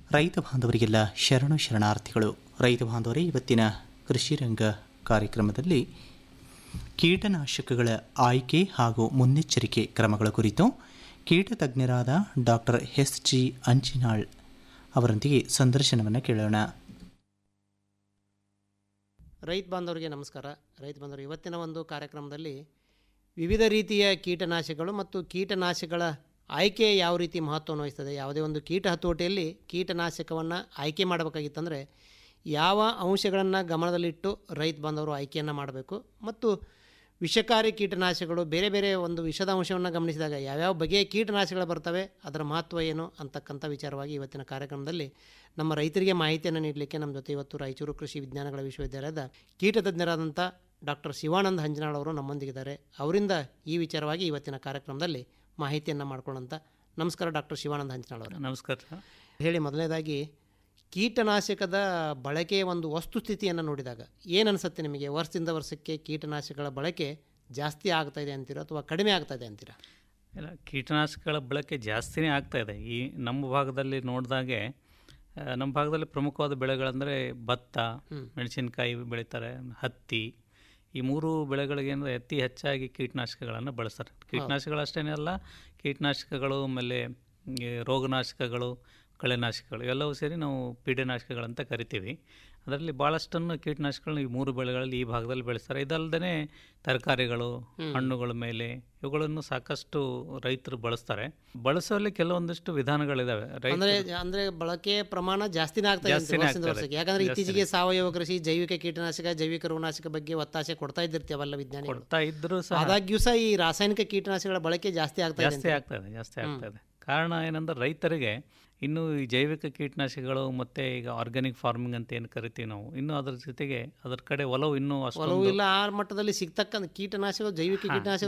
ರೈತ ಬಾಂಧವರಿಗೆಲ್ಲ ಶರಣು ಶರಣಾರ್ಥಿಗಳು ರೈತ ಬಾಂಧವರೇ ಇವತ್ತಿನ ಕೃಷಿ ರಂಗ ಕಾರ್ಯಕ್ರಮದಲ್ಲಿ ಕೀಟನಾಶಕಗಳ ಆಯ್ಕೆ ಹಾಗೂ ಮುನ್ನೆಚ್ಚರಿಕೆ ಕ್ರಮಗಳ ಕುರಿತು ಕೀಟ ತಜ್ಞರಾದ ಡಾಕ್ಟರ್ ಎಸ್ ಜಿ ಅಂಚಿನಾಳ್ ಅವರೊಂದಿಗೆ ಸಂದರ್ಶನವನ್ನು ಕೇಳೋಣ ರೈತ ಬಾಂಧವರಿಗೆ ನಮಸ್ಕಾರ ರೈತ ಬಾಂಧವರು ಇವತ್ತಿನ ಒಂದು ಕಾರ್ಯಕ್ರಮದಲ್ಲಿ ವಿವಿಧ ರೀತಿಯ ಕೀಟನಾಶಕಗಳು ಮತ್ತು ಕೀಟನಾಶಕಗಳ ಆಯ್ಕೆ ಯಾವ ರೀತಿ ಮಹತ್ವವನ್ನು ವಹಿಸ್ತದೆ ಯಾವುದೇ ಒಂದು ಕೀಟ ಹತೋಟಿಯಲ್ಲಿ ಕೀಟನಾಶಕವನ್ನು ಆಯ್ಕೆ ಮಾಡಬೇಕಾಗಿತ್ತಂದರೆ ಯಾವ ಅಂಶಗಳನ್ನು ಗಮನದಲ್ಲಿಟ್ಟು ರೈತ ಬಾಂಧವರು ಆಯ್ಕೆಯನ್ನು ಮಾಡಬೇಕು ಮತ್ತು ವಿಷಕಾರಿ ಕೀಟನಾಶಕಗಳು ಬೇರೆ ಬೇರೆ ಒಂದು ವಿಷದ ಅಂಶವನ್ನು ಗಮನಿಸಿದಾಗ ಯಾವ್ಯಾವ ಬಗೆಯ ಕೀಟನಾಶಕಗಳು ಬರ್ತವೆ ಅದರ ಮಹತ್ವ ಏನು ಅಂತಕ್ಕಂಥ ವಿಚಾರವಾಗಿ ಇವತ್ತಿನ ಕಾರ್ಯಕ್ರಮದಲ್ಲಿ ನಮ್ಮ ರೈತರಿಗೆ ಮಾಹಿತಿಯನ್ನು ನೀಡಲಿಕ್ಕೆ ನಮ್ಮ ಜೊತೆ ಇವತ್ತು ರಾಯಚೂರು ಕೃಷಿ ವಿಜ್ಞಾನಗಳ ವಿಶ್ವವಿದ್ಯಾಲಯದ ಕೀಟ ತಜ್ಞರಾದಂಥ ಡಾಕ್ಟರ್ ಶಿವಾನಂದ್ ಹಂಜನಾಳ್ ಅವರು ನಮ್ಮೊಂದಿಗಿದ್ದಾರೆ ಅವರಿಂದ ಈ ವಿಚಾರವಾಗಿ ಇವತ್ತಿನ ಕಾರ್ಯಕ್ರಮದಲ್ಲಿ ಮಾಹಿತಿಯನ್ನು ಮಾಡ್ಕೊಳ್ಳೋಂಥ ನಮಸ್ಕಾರ ಡಾಕ್ಟರ್ ಶಿವಾನಂದ್ ಹಂಜನಾಳ್ ಅವರು ನಮಸ್ಕಾರ ಹೇಳಿ ಮೊದಲನೇದಾಗಿ ಕೀಟನಾಶಕದ ಬಳಕೆಯ ಒಂದು ವಸ್ತುಸ್ಥಿತಿಯನ್ನು ನೋಡಿದಾಗ ಏನು ಅನಿಸುತ್ತೆ ನಿಮಗೆ ವರ್ಷದಿಂದ ವರ್ಷಕ್ಕೆ ಕೀಟನಾಶಕಗಳ ಬಳಕೆ ಜಾಸ್ತಿ ಆಗ್ತಾ ಇದೆ ಅಂತೀರಾ ಅಥವಾ ಕಡಿಮೆ ಆಗ್ತಾ ಇದೆ ಅಂತೀರಾ ಇಲ್ಲ ಕೀಟನಾಶಕಗಳ ಬಳಕೆ ಜಾಸ್ತಿನೇ ಆಗ್ತಾ ಇದೆ ಈ ನಮ್ಮ ಭಾಗದಲ್ಲಿ ನೋಡಿದಾಗೆ ಆ, ನಮ್ಮ ಭಾಗದಲ್ಲಿ ಪ್ರಮುಖವಾದ ಬೆಳೆಗಳಂದರೆ ಭತ್ತ ಮೆಣಸಿನಕಾಯಿ ಬೆಳೀತಾರೆ ಹತ್ತಿ ಈ ಮೂರು ಬೆಳೆಗಳಿಗೆ ಅಂದರೆ ಅತಿ ಹೆಚ್ಚಾಗಿ ಕೀಟನಾಶಕಗಳನ್ನು ಬಳಸ್ತಾರೆ ಕೀಟನಾಶಕಗಳಷ್ಟೇ ಅಲ್ಲ ಕೀಟನಾಶಕಗಳು ಆಮೇಲೆ ಈ ರೋಗನಾಶಕಗಳು ಕಳೆನಾಶಕಗಳು ಇವೆಲ್ಲವೂ ಸೇರಿ ನಾವು ಪೀಡನಾಶಕಗಳಂತ ಕರಿತೀವಿ ಅದರಲ್ಲಿ ಭಾಳಷ್ಟನ್ನು ಕೀಟನಾಶಕಗಳನ್ನ ಈ ಮೂರು ಬೆಳೆಗಳಲ್ಲಿ ಈ ಭಾಗದಲ್ಲಿ ಬೆಳೆಸ್ತಾರೆ ಇದಲ್ಲದೆ ತರಕಾರಿಗಳು ಹಣ್ಣುಗಳ ಮೇಲೆ ಇವುಗಳನ್ನು ಸಾಕಷ್ಟು ರೈತರು ಬಳಸ್ತಾರೆ ಬಳಸುವಲ್ಲಿ ಕೆಲವೊಂದಿಷ್ಟು ವಿಧಾನಗಳಿದಾವೆ ಅಂದ್ರೆ ರೈತರು ಅಂದ್ರೆ ಬಳಕೆ ಪ್ರಮಾಣ ಜಾಸ್ತಿನೇ ಆಗ್ತಾ ಇದೆ ಜಾಸ್ತಿನೇ ವರ್ಷದಿಂದ ಆಗ್ತಾ ಇದೆ. ವರ್ಷಕ್ಕೆ ಯಾಕಂದ್ರೆ ಇತ್ತೀಚೆಗೆ ಸಾವಯವ ಕೃಷಿ ಜೈವಿಕ ಕೀಟನಾಶಕ ಜೈವಿಕ ರೋಗನಾಶಕ ಬಗ್ಗೆ ಒತ್ತಾಸೆ ಕೊಡ್ತಾ ಇದ್ದಿರ್ತೀವಲ್ಲ ವಿಜ್ಞಾನಿಗಳು ಕೊಡ್ತಾ ಇದ್ದರೂ ಸಹ ಆದಾಗ್ಯೂ ಸಹ ಈ ರಾಸಾಯನಿಕ ಕೀಟನಾಶಕಗಳ ಬಳಕೆ ಜಾಸ್ತಿ ಆಗ್ತಾ ಇದೆ ಜಾಸ್ತಿ ಆಗ್ತಾ ಇದೆ ಜಾಸ್ತಿ ಆಗ್ತಾ ಇದೆ ಕಾರಣ ಏನಂದ್ರೆ ರೈತರಿಗೆ ಇನ್ನು ಈ ಜೈವಿಕ ಕೀಟನಾಶಕಗಳು ಮತ್ತೆ ಈಗ ಆರ್ಗ್ಯಾನಿಕ್ ಫಾರ್ಮಿಂಗ್ ಅಂತ ಏನು ಕರಿತೀವಿ ನಾವು ಇನ್ನು ಅದ್ರ ಜೊತೆಗೆ ಅದ್ರ ಕಡೆ ಒಲವು ಇನ್ನೂ ಒಲವು ಅಷ್ಟೊಂದು ಇಲ್ಲ ಆ ಮಟ್ಟದಲ್ಲಿ ಸಿಗ್ತಕ್ಕಂಥ ಕೀಟನಾಶಕ ಜೈವಿಕ ಕೀಟನಾಶಕ